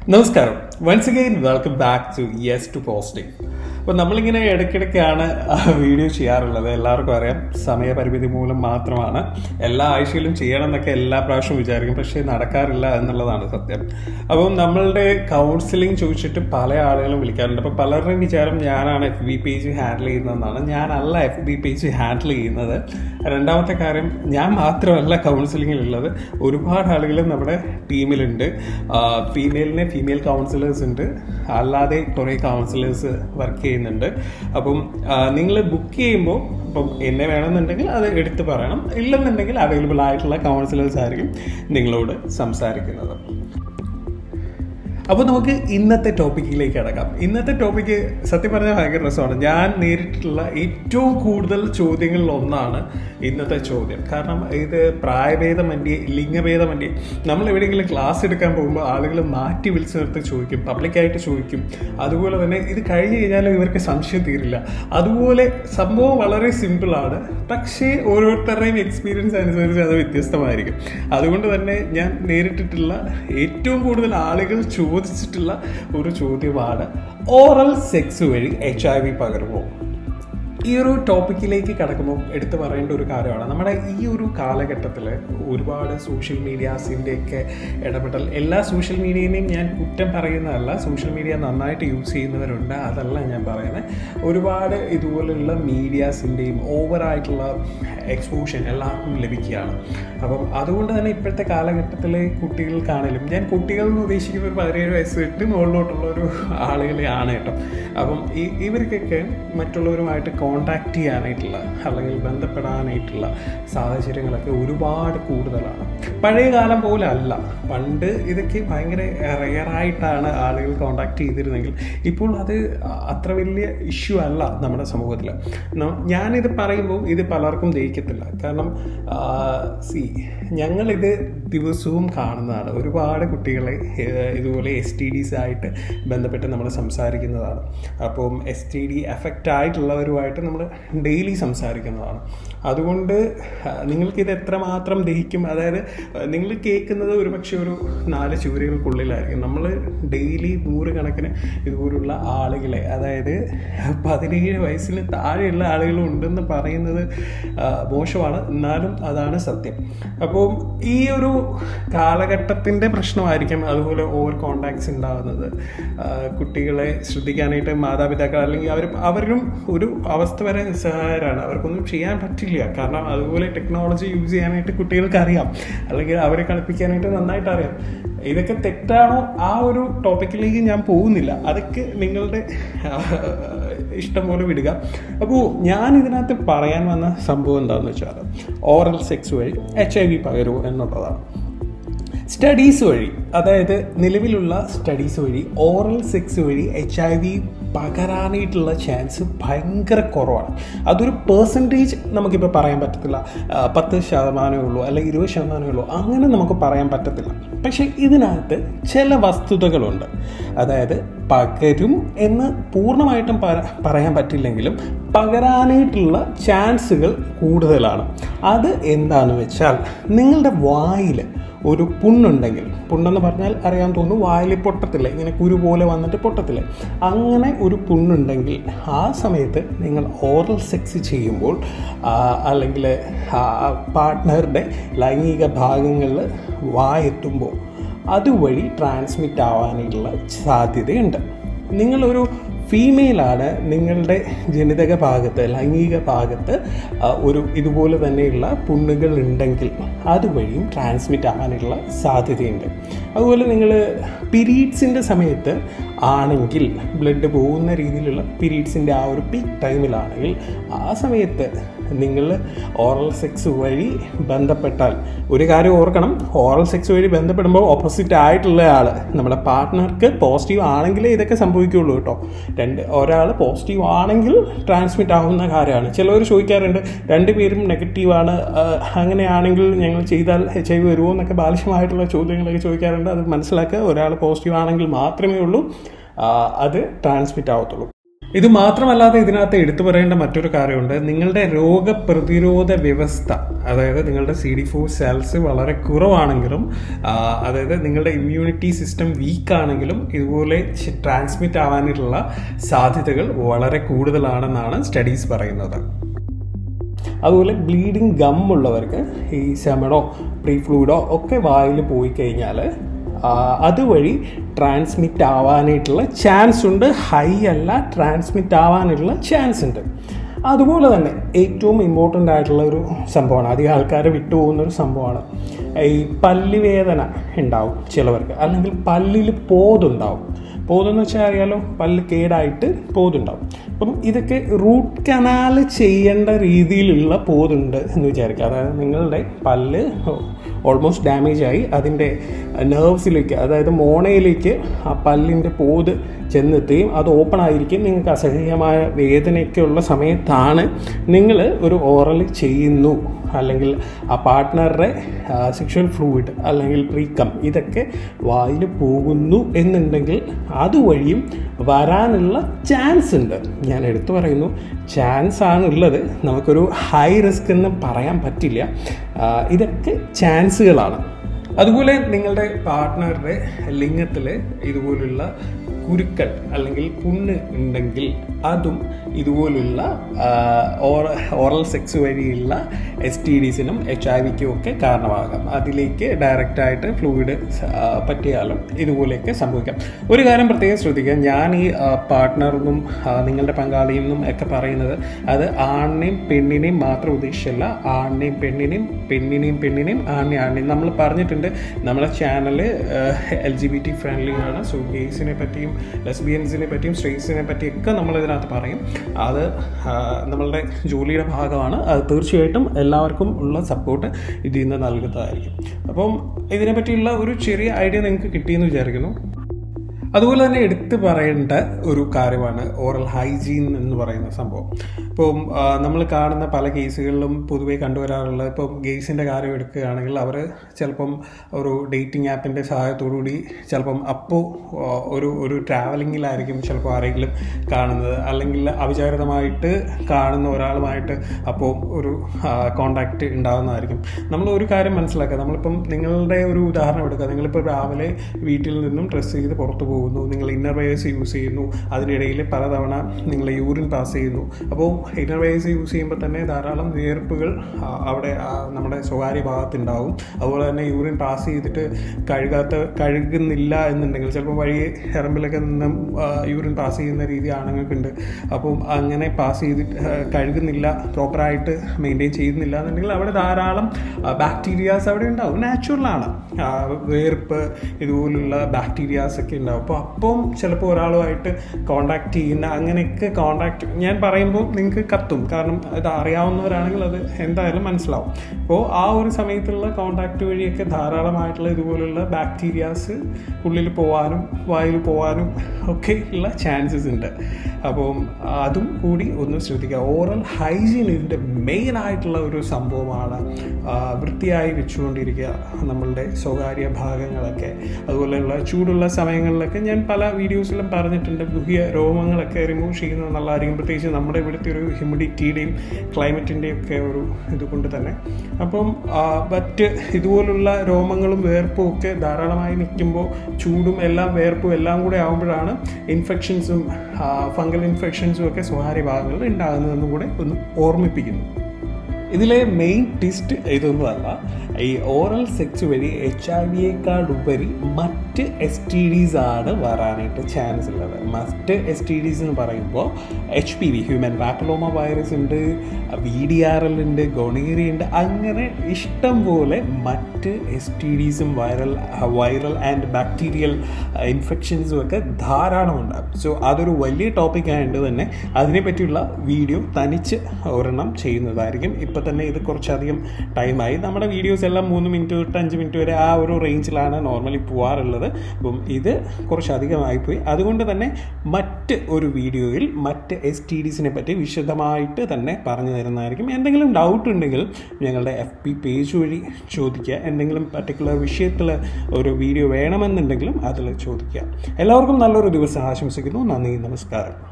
നമസ്കാരം once again welcome back to yes to posting അപ്പോൾ നമ്മളിങ്ങനെ ഇടയ്ക്കിടയ്ക്കാണ് വീഡിയോ ചെയ്യാറുള്ളത് എല്ലാവർക്കും അറിയാം സമയപരിമിതി മൂലം മാത്രമാണ് എല്ലാ ആഴ്ചയിലും ചെയ്യണം എന്നൊക്കെ എല്ലാ പ്രാവശ്യവും വിചാരിക്കും പക്ഷേ നടക്കാറില്ല എന്നുള്ളതാണ് സത്യം അപ്പം നമ്മളുടെ കൗൺസിലിംഗ് ചോദിച്ചിട്ട് പല ആളുകളും വിളിക്കാറുണ്ട് അപ്പോൾ പലരുടെയും വിചാരം ഞാനാണ് എഫ് ബി പേജ് ഹാൻഡിൽ ചെയ്യുന്നതെന്നാണ് ഞാനല്ല എഫ് ബി പേജ് ഹാൻഡിൽ ചെയ്യുന്നത് രണ്ടാമത്തെ കാര്യം ഞാൻ മാത്രമല്ല കൗൺസിലിങ്ങിലുള്ളത് ഒരുപാട് ആളുകൾ നമ്മുടെ ടീമിലുണ്ട് ഫീമെയിലിന് ഫീമെയിൽ കൗൺസിലേഴ്സ് ഉണ്ട് അല്ലാതെ കുറേ കൗൺസിലേഴ്സ് വർക്ക് ചെയ്യുന്നുണ്ട് അപ്പം നിങ്ങൾ ബുക്ക് ചെയ്യുമ്പോൾ ഇപ്പം എന്നെ വേണമെന്നുണ്ടെങ്കിൽ അത് എടുത്ത് പറയണം ഇല്ലെന്നുണ്ടെങ്കിൽ അവൈലബിൾ ആയിട്ടുള്ള കൗൺസിലേഴ്സ് ആയിരിക്കും നിങ്ങളോട് സംസാരിക്കുന്നത് അപ്പോൾ നമുക്ക് ഇന്നത്തെ ടോപ്പിക്കിലേക്ക് കിടക്കാം ഇന്നത്തെ ടോപ്പിക്ക് സത്യം പറഞ്ഞാൽ ഭയങ്കര രസമാണ് ഞാൻ നേരിട്ടുള്ള ഏറ്റവും കൂടുതൽ ചോദ്യങ്ങളിൽ ഒന്നാണ് ഇന്നത്തെ ചോദ്യം കാരണം ഇത് പ്രായഭേദമന്യേ ലിംഗഭേദമന്യേ നമ്മൾ എവിടെയെങ്കിലും ക്ലാസ് എടുക്കാൻ പോകുമ്പോൾ ആളുകൾ മാറ്റി വിളിച്ചു നിർത്തി ചോദിക്കും പബ്ലിക്കായിട്ട് ചോദിക്കും അതുപോലെ തന്നെ ഇത് കഴിഞ്ഞ് കഴിഞ്ഞാലും ഇവർക്ക് സംശയം തീരില്ല അതുപോലെ സംഭവം വളരെ സിമ്പിളാണ് പക്ഷേ ഓരോരുത്തരുടെയും എക്സ്പീരിയൻസ് അനുസരിച്ച് അത് വ്യത്യസ്തമായിരിക്കും അതുകൊണ്ട് തന്നെ ഞാൻ നേരിട്ടിട്ടുള്ള ഏറ്റവും കൂടുതൽ ആളുകൾ ചോദിച്ചിട്ടുള്ള ഒരു ചോദ്യമാണ് ഓറൽ സെക്സ് വഴി എച്ച് ഐ വി പകരുമോ ഈ ഒരു ടോപ്പിക്കിലേക്ക് കിടക്കുമ്പോൾ എടുത്തു പറയേണ്ട ഒരു കാര്യമാണ് നമ്മുടെ ഈ ഒരു കാലഘട്ടത്തിൽ ഒരുപാട് സോഷ്യൽ മീഡിയാസിൻ്റെയൊക്കെ ഇടപെടൽ എല്ലാ സോഷ്യൽ മീഡിയനെയും ഞാൻ കുറ്റം പറയുന്നതല്ല സോഷ്യൽ മീഡിയ നന്നായിട്ട് യൂസ് ചെയ്യുന്നവരുണ്ട് അതല്ല ഞാൻ പറയുന്നത് ഒരുപാട് ഇതുപോലുള്ള മീഡിയാസിൻ്റെയും ഓവറായിട്ടുള്ള എക്സ്പോഷൻ എല്ലാവർക്കും ലഭിക്കുകയാണ് അപ്പം അതുകൊണ്ട് തന്നെ ഇപ്പോഴത്തെ കാലഘട്ടത്തിലെ കുട്ടികൾക്കാണെങ്കിലും ഞാൻ കുട്ടികൾ എന്ന് ഉദ്ദേശിക്കുന്ന ഒരു പതിനേഴ് വയസ്സ് തൊട്ട് മുകളിലോട്ടുള്ള ഒരു ആളുകളെയാണ് കേട്ടോ അപ്പം ഈ ഇവർക്കൊക്കെ മറ്റുള്ളവരുമായിട്ട് കോണ്ടാക്ട് ചെയ്യാനായിട്ടുള്ള അല്ലെങ്കിൽ ബന്ധപ്പെടാനായിട്ടുള്ള സാഹചര്യങ്ങളൊക്കെ ഒരുപാട് കൂടുതലാണ് പഴയ കാലം പോലെ അല്ല പണ്ട് ഇതൊക്കെ ഭയങ്കര റെയറായിട്ടാണ് ആളുകൾ കോണ്ടാക്ട് ചെയ്തിരുന്നെങ്കിൽ ഇപ്പോൾ അത് അത്ര വലിയ ഇഷ്യൂ അല്ല നമ്മുടെ സമൂഹത്തിൽ ഞാനിത് പറയുമ്പോൾ ഇത് പലർക്കും ദഹിക്കത്തില്ല കാരണം സി ഞങ്ങളിത് ദിവസവും കാണുന്നതാണ് ഒരുപാട് കുട്ടികളെ ഇതുപോലെ എസ് ടി ഡിസ് ആയിട്ട് ബന്ധപ്പെട്ട് നമ്മൾ സംസാരിക്കുന്നതാണ് അപ്പം എസ് ടി ഡി എഫക്റ്റ് ആയിട്ടുള്ളവരുമായിട്ട് നമ്മൾ ഡെയിലി സംസാരിക്കുന്നതാണ് അതുകൊണ്ട് നിങ്ങൾക്കിത് എത്രമാത്രം ദഹിക്കും അതായത് നിങ്ങൾ കേൾക്കുന്നത് ഒരുപക്ഷെ ഒരു നാല് ചുവരുകൾക്കുള്ളിലായിരിക്കും നമ്മൾ ഡെയിലി നൂറുകണക്കിന് ഇതുപോലുള്ള ആളുകളെ അതായത് പതിനേഴ് വയസ്സിന് താഴെയുള്ള ആളുകളും ഉണ്ടെന്ന് പറയുന്നത് മോശമാണ് എന്നാലും അതാണ് സത്യം അപ്പോൾ ഈ ഒരു കാലഘട്ടത്തിൻ്റെ പ്രശ്നമായിരിക്കും അതുപോലെ ഓവർ കോണ്ടാക്ട്സ് ഉണ്ടാകുന്നത് കുട്ടികളെ ശ്രദ്ധിക്കാനായിട്ട് മാതാപിതാക്കൾ അല്ലെങ്കിൽ അവർ അവരും ഒരു അവസ്ഥ വരെ നിസ്സഹായരാണ് അവർക്കൊന്നും ചെയ്യാൻ പറ്റില്ല കാരണം അതുപോലെ ടെക്നോളജി യൂസ് ചെയ്യാനായിട്ട് കുട്ടികൾക്ക് അറിയാം അല്ലെങ്കിൽ അവരെ കളിപ്പിക്കാനായിട്ട് നന്നായിട്ട് അറിയാം ഇതൊക്കെ തെറ്റാണോ ആ ഒരു ടോപ്പിക്കിലേക്ക് ഞാൻ പോകുന്നില്ല അതൊക്കെ നിങ്ങളുടെ ഇഷ്ടം പോലെ വിടുക അപ്പോൾ ഞാൻ ഇതിനകത്ത് പറയാൻ വന്ന സംഭവം എന്താണെന്ന് വെച്ചാൽ ഓറൽ സെക്സ് വഴി എച്ച് ഐ വി പകരുമോ എന്നുള്ളതാണ് സ്റ്റഡീസ് വഴി അതായത് നിലവിലുള്ള സ്റ്റഡീസ് വഴി ഓറൽ സെക്സ് വഴി എച്ച് ഐ വി പകരാനായിട്ടുള്ള ചാൻസ് ഭയങ്കര കുറവാണ് അതൊരു പേഴ്സൻറ്റേജ് നമുക്കിപ്പോൾ പറയാൻ പറ്റത്തില്ല പത്ത് ശതമാനമേ ഉള്ളൂ അല്ലെങ്കിൽ ഇരുപത് ശതമാനമേ ഉള്ളൂ അങ്ങനെ നമുക്ക് പറയാൻ പറ്റത്തില്ല പക്ഷേ ഇതിനകത്ത് ചില വസ്തുതകളുണ്ട് അതായത് പകരും എന്ന് പൂർണ്ണമായിട്ടും പറയാൻ പറ്റില്ലെങ്കിലും പകരാനായിട്ടുള്ള ചാൻസുകൾ കൂടുതലാണ് അത് എന്താണെന്ന് വെച്ചാൽ നിങ്ങളുടെ വായിൽ ഒരു പുണ്ണുണ്ടെങ്കിൽ പുണ്ണെന്ന് പറഞ്ഞാൽ അറിയാൻ തോന്നുന്നു വായിൽ പൊട്ടത്തില്ല ഇങ്ങനെ കുരു പോലെ വന്നിട്ട് പൊട്ടത്തില്ല അങ്ങനെ ഒരു പുണ്ണുണ്ടെങ്കിൽ ആ സമയത്ത് നിങ്ങൾ ഓറൽ സെക്സ് ചെയ്യുമ്പോൾ അല്ലെങ്കിൽ പാർട്ട്ണറുടെ ലൈംഗിക ഭാഗങ്ങളിൽ വായെത്തുമ്പോൾ അതുവഴി ട്രാൻസ്മിറ്റ് ആവാനുള്ള സാധ്യതയുണ്ട് നിങ്ങളൊരു ഫീമെയിലാണ് നിങ്ങളുടെ ജനിതക ഭാഗത്ത് ലൈംഗിക ഭാഗത്ത് ഒരു ഇതുപോലെ തന്നെയുള്ള പുണ്ണുകൾ ഉണ്ടെങ്കിൽ അതുവഴിയും ട്രാൻസ്മിറ്റ് ആകാനുള്ള സാധ്യതയുണ്ട് അതുപോലെ നിങ്ങൾ പീരീഡ്സിൻ്റെ സമയത്ത് ആണെങ്കിൽ ബ്ലഡ് പോകുന്ന രീതിയിലുള്ള പീരീഡ്സിൻ്റെ ആ ഒരു പീക്ക് ടൈമിലാണെങ്കിൽ ആ സമയത്ത് നിങ്ങൾ ഓറൽ സെക്സ് വഴി ബന്ധപ്പെട്ടാൽ ഒരു കാര്യം ഓർക്കണം ഓറൽ സെക്സ് വഴി ബന്ധപ്പെടുമ്പോൾ ഓപ്പോസിറ്റ് ആയിട്ടുള്ള ആൾ നമ്മുടെ പാർട്ട്ണർക്ക് പോസിറ്റീവ് ആണെങ്കിലേ ഇതൊക്കെ സംഭവിക്കുകയുള്ളൂ കേട്ടോ രണ്ട് ഒരാൾ പോസിറ്റീവ് ആണെങ്കിൽ ട്രാൻസ്മിറ്റ് ആവുന്ന കാര്യമാണ് ചിലവർ ചോദിക്കാറുണ്ട് രണ്ടുപേരും നെഗറ്റീവാണ് അങ്ങനെയാണെങ്കിൽ ഞങ്ങൾ ചെയ്താൽ എച്ച് ഐ വി വരുമോ എന്നൊക്കെ ബാലിശമായിട്ടുള്ള ചോദ്യങ്ങളൊക്കെ ചോദിക്കാറുണ്ട് അത് മനസ്സിലാക്കുക ഒരാൾ പോസിറ്റീവ് ആണെങ്കിൽ മാത്രമേ ഉള്ളൂ അത് ട്രാൻസ്മിറ്റ് ആവത്തുള്ളൂ ഇത് മാത്രമല്ലാതെ ഇതിനകത്ത് എടുത്തു പറയേണ്ട മറ്റൊരു കാര്യമുണ്ട് നിങ്ങളുടെ രോഗപ്രതിരോധ വ്യവസ്ഥ അതായത് നിങ്ങളുടെ സി ഡി ഫോർ സെൽസ് വളരെ കുറവാണെങ്കിലും ആ, അതായത് നിങ്ങളുടെ ഇമ്മ്യൂണിറ്റി സിസ്റ്റം വീക്ക് ആണെങ്കിലും ഇതുപോലെ ട്രാൻസ്മിറ്റ് ആവാനുള്ള സാധ്യതകൾ വളരെ കൂടുതലാണെന്നാണ് സ്റ്റഡീസ് പറയുന്നത് അതുപോലെ ബ്ലീഡിങ് ഗം ഉള്ളവർക്ക് ഈ സെമണോ പ്രീ ഫ്ലൂയിഡോ ഒക്കെ വായിൽ പോയി കഴിഞ്ഞാൽ അതുവഴി ട്രാൻസ്മിറ്റ് ആവാനായിട്ടുള്ള ചാൻസ് ഉണ്ട് ഹൈ അല്ല ട്രാൻസ്മിറ്റ് ആവാനുള്ള ചാൻസ് ഉണ്ട് അതുപോലെ തന്നെ ഏറ്റവും ഇമ്പോർട്ടൻ്റ് ആയിട്ടുള്ള ഒരു സംഭവമാണ് അധികം ആൾക്കാർ വിട്ടുപോകുന്ന ഒരു സംഭവമാണ് ഈ പല്ലുവേദന ഉണ്ടാവും ചിലവർക്ക് അല്ലെങ്കിൽ പല്ലിൽ പോതുണ്ടാവും പോതെന്ന് വെച്ചാൽ അറിയാലോ പല്ല് കേടായിട്ട് പോതുണ്ടാവും അപ്പം ഇതൊക്കെ റൂട്ട് കനാൽ ചെയ്യേണ്ട രീതിയിലുള്ള പോതുണ്ട് എന്ന് വിചാരിക്കുക അതായത് നിങ്ങളുടെ പല്ല് ഓൾമോസ്റ്റ് ഡാമേജ് ആയി അതിൻ്റെ നെർവ്സിലേക്ക് അതായത് മോണയിലേക്ക് ആ പല്ലിൻ്റെ പോത് ചെന്നെത്തുകയും അത് ഓപ്പൺ ആയിരിക്കും നിങ്ങൾക്ക് അസഹ്യമായ വേദനയൊക്കെ ഉള്ള സമയത്താണ് നിങ്ങൾ ഒരു ഓറൽ ചെയ്യുന്നു അല്ലെങ്കിൽ ആ പാർട്ട്ണറുടെ സെക്ഷൽ ഫ്ലൂയിഡ് അല്ലെങ്കിൽ പ്രീക്കം ഇതൊക്കെ വായിൽ പോകുന്നു എന്നുണ്ടെങ്കിൽ അതുവഴിയും വരാനുള്ള ചാൻസ് ഉണ്ട് ഞാൻ എടുത്തു പറയുന്നു ചാൻസ് ആണുള്ളത് നമുക്കൊരു ഹൈ റിസ്ക് എന്ന് പറയാൻ പറ്റില്ല ആ, ഇതൊക്കെ ചാൻസുകളാണ് അതുപോലെ നിങ്ങളുടെ പാർട്ട്ണറുടെ ലിംഗത്തിൽ ഇതുപോലുള്ള കുരുക്കൾ അല്ലെങ്കിൽ പുണ്ണ് ഉണ്ടെങ്കിൽ അതും ഇതുപോലുള്ള ഓറൽ സെക്സ് വഴിയുള്ള എസ് ടി ഡിസിനും എച്ച് ഐ വിക്കും ഒക്കെ കാരണമാകാം അതിലേക്ക് ഡയറക്റ്റായിട്ട് ഫ്ലൂയിഡ് പറ്റിയാലും ഇതുപോലെയൊക്കെ സംഭവിക്കാം ഒരു കാര്യം പ്രത്യേകം ശ്രദ്ധിക്കുക ഞാൻ ഈ പാർട്ട്ണറിനും നിങ്ങളുടെ പങ്കാളിയിൽ നിന്നും ഒക്കെ പറയുന്നത് അത് ആണിനെയും പെണ്ണിനെയും മാത്രം ഉദ്ദേശിച്ചല്ല ആണിനെയും പെണ്ണിനെയും പെണ്ണിനെയും പെണ്ണിനെയും ആണിനെയും ആണിനെയും നമ്മൾ പറഞ്ഞിട്ടുണ്ട് നമ്മുടെ channel L G B T friendly ആണ് സോ ഗെയ്സിനെ പറ്റിയും ലെസ്ബിയൻസിനെ പറ്റിയും സ്ട്രേറ്റ്സിനെ പറ്റിയൊക്കെ നമ്മൾ ഇതിനകത്ത് പറയും അത് ആ, നമ്മളുടെ ജോലിയുടെ ഭാഗമാണ് അത് തീർച്ചയായിട്ടും എല്ലാവർക്കും ഉള്ള സപ്പോർട്ട് ഇതിൽ നിന്ന് നൽകുന്നതായിരിക്കും അപ്പം ഇതിനെപ്പറ്റിയുള്ള ഒരു ചെറിയ ഐഡിയ നിങ്ങൾക്ക് കിട്ടിയെന്ന് വിചാരിക്കുന്നു അതുപോലെ തന്നെ എടുത്തു പറയേണ്ട ഒരു കാര്യമാണ് ഓറൽ ഹൈജീൻ എന്ന് പറയുന്ന സംഭവം ഇപ്പം നമ്മൾ കാണുന്ന പല കേസുകളിലും പൊതുവേ കണ്ടുവരാറുള്ള ഇപ്പം ഗെയ്സിൻ്റെ കാര്യം എടുക്കുകയാണെങ്കിൽ അവർ ചിലപ്പം ഒരു ഡേറ്റിംഗ് ആപ്പിൻ്റെ സഹായത്തോടുകൂടി ചിലപ്പം അപ്പോൾ ഒരു ഒരു ട്രാവലിങ്ങിലായിരിക്കും ചിലപ്പോൾ ആരെങ്കിലും കാണുന്നത് അല്ലെങ്കിൽ അവിചാരിതമായിട്ട് കാണുന്ന ഒരാളുമായിട്ട് അപ്പോൾ ഒരു കോണ്ടാക്റ്റ് ഉണ്ടാകുന്നതായിരിക്കും നമ്മൾ ഒരു കാര്യം മനസ്സിലാക്കുക നമ്മളിപ്പം നിങ്ങളുടെ ഒരു ഉദാഹരണം എടുക്കുക നിങ്ങളിപ്പോൾ രാവിലെ വീട്ടിൽ നിന്നും ഡ്രസ്സ് ചെയ്ത് പുറത്തു പോകുന്നു നിങ്ങൾ ഇന്നർ വെയേഴ്സ് യൂസ് ചെയ്യുന്നു അതിനിടയിൽ പലതവണ നിങ്ങൾ യൂറിൻ പാസ് ചെയ്യുന്നു അപ്പോൾ ഇന്നർ വെയേഴ്സ് യൂസ് ചെയ്യുമ്പോൾ തന്നെ ധാരാളം വിയർപ്പുകൾ ആ, അവിടെ ആ, നമ്മുടെ സ്വകാര്യ ഭാഗത്തുണ്ടാവും അതുപോലെ തന്നെ യൂറിൻ പാസ് ചെയ്തിട്ട് കഴുകാത്ത കഴുകുന്നില്ല എന്നുണ്ടെങ്കിൽ ചിലപ്പോൾ വഴി എറമ്പിലൊക്കെ നിന്നും യൂറിൻ പാസ് ചെയ്യുന്ന രീതി ആണുങ്ങൾക്കുണ്ട് അപ്പം അങ്ങനെ പാസ് ചെയ്തിട്ട് ആ, കഴുകുന്നില്ല പ്രോപ്പറായിട്ട് മെയിൻറ്റെയിൻ ചെയ്യുന്നില്ല എന്നുണ്ടെങ്കിൽ അവിടെ ധാരാളം ബാക്ടീരിയാസ് അവിടെ ഉണ്ടാവും നാച്ചുറലാണ് വേർപ്പ് ഇതുപോലുള്ള ബാക്ടീരിയാസ് ഒക്കെ ഉണ്ടാവും അപ്പോൾ അപ്പം ചിലപ്പോൾ ഒരാളുമായിട്ട് കോണ്ടാക്ട് ചെയ്യുന്ന അങ്ങനെയൊക്കെ കോണ്ടാക്ട് ഞാൻ പറയുമ്പോൾ നിങ്ങൾക്ക് കത്തും കാരണം ഇത് അറിയാവുന്നവരാണെങ്കിൽ അത് എന്തായാലും മനസ്സിലാവും അപ്പോൾ ആ ഒരു സമയത്തുള്ള കോണ്ടാക്ട് വഴിയൊക്കെ ധാരാളമായിട്ടുള്ള ഇതുപോലുള്ള ബാക്ടീരിയാസ് ഉള്ളിൽ പോകാനും വായിൽ പോകാനും ഒക്കെ ഉള്ള ചാൻസസ് ഉണ്ട് അപ്പം അതും കൂടി ഒന്ന് ശ്രദ്ധിക്കുക ഓറൽ ഹൈജീൻ ഇതിൻ്റെ മെയിൻ ആയിട്ടുള്ള ഒരു സംഭവമാണ് ആ, വൃത്തിയായി വെച്ചുകൊണ്ടിരിക്കുക നമ്മളുടെ സ്വകാര്യ ഭാഗങ്ങളൊക്കെ അതുപോലെയുള്ള ചൂടുള്ള സമയങ്ങളിലൊക്കെ ഞാൻ പല വീഡിയോസിലും പറഞ്ഞിട്ടുണ്ട് ഗുഹ്യ രോമങ്ങളൊക്കെ റിമൂവ് ചെയ്യുന്നത് നല്ലതായിരിക്കും പ്രത്യേകിച്ച് നമ്മുടെ ഇവിടുത്തെ ഒരു ഹ്യൂമിഡിറ്റിയുടെയും ക്ലൈമറ്റിൻ്റെയും ഒക്കെ ഒരു ഇതുകൊണ്ട് തന്നെ അപ്പം ആ, മറ്റ് ഇതുപോലുള്ള രോമങ്ങളും വേർപ്പും ഒക്കെ ധാരാളമായി നിൽക്കുമ്പോൾ ചൂടും എല്ലാം വേർപ്പും എല്ലാം കൂടെ ആകുമ്പോഴാണ് ഇൻഫെക്ഷൻസും ഫംഗൽ ഇൻഫെക്ഷൻസും ഒക്കെ സ്വകാര്യ ഭാഗങ്ങളിൽ ഉണ്ടാകുന്നതെന്നും കൂടെ ഒന്ന് ഓർമ്മിപ്പിക്കുന്നു ഇതിലെ മെയിൻ ട്വിസ്റ്റ് ഇതൊന്നുമല്ല ഈ ഓറൽ സെക്സ് വഴി എച്ച് ഐ വിയേക്കാൾ ഉപരി മറ്റ് എസ് ടി ഡീസ് ആണ് വരാനായിട്ട് ചാൻസ് ഉള്ളത് മറ്റ് എസ് ടി ഡീസ് എന്ന് പറയുമ്പോൾ H P V human papilloma virus ഉണ്ട് വി ഡി ആർ എൽ ഉണ്ട് ഗൊണീറിയ ഉണ്ട് അങ്ങനെ ഇഷ്ടം പോലെ മറ്റ് എസ് ടി ഡീസും വൈറൽ വൈറൽ ആൻഡ് ബാക്ടീരിയൽ ഇൻഫെക്ഷൻസും ഒക്കെ ധാരാളമുണ്ട് സോ അതൊരു വലിയ ടോപ്പിക് ആയതുകൊണ്ട് തന്നെ അതിനെപ്പറ്റിയുള്ള വീഡിയോ തനിച്ച് ഒരെണ്ണം ചെയ്യുന്നതായിരിക്കും ഇപ്പം തന്നെ ഇത് കുറച്ചധികം ടൈമായി നമ്മുടെ വീഡിയോസ് എല്ലാം മൂന്ന് മിനിറ്റ് തൊട്ട് അഞ്ച് മിനിറ്റ് വരെ ആ ഒരു റേഞ്ചിലാണ് നോർമലി പോകാറുള്ളത് അപ്പം ഇത് കുറച്ചധികമായിപ്പോയി അതുകൊണ്ട് തന്നെ മറ്റ് ഒരു വീഡിയോയിൽ മറ്റ് എസ് ടി ഡിസിനെ പറ്റി വിശദമായിട്ട് തന്നെ പറഞ്ഞു തരുന്നതായിരിക്കും എന്തെങ്കിലും ഡൗട്ട് ഉണ്ടെങ്കിൽ ഞങ്ങളുടെ എഫ് പി പേജ് വഴി ചോദിക്കുക എന്തെങ്കിലും പർട്ടിക്കുലർ വിഷയത്തിൽ ഒരു വീഡിയോ വേണമെന്നുണ്ടെങ്കിലും അതിൽ ചോദിക്കുക എല്ലാവർക്കും നല്ലൊരു ദിവസം ആശംസിക്കുന്നു നന്ദി നമസ്കാരം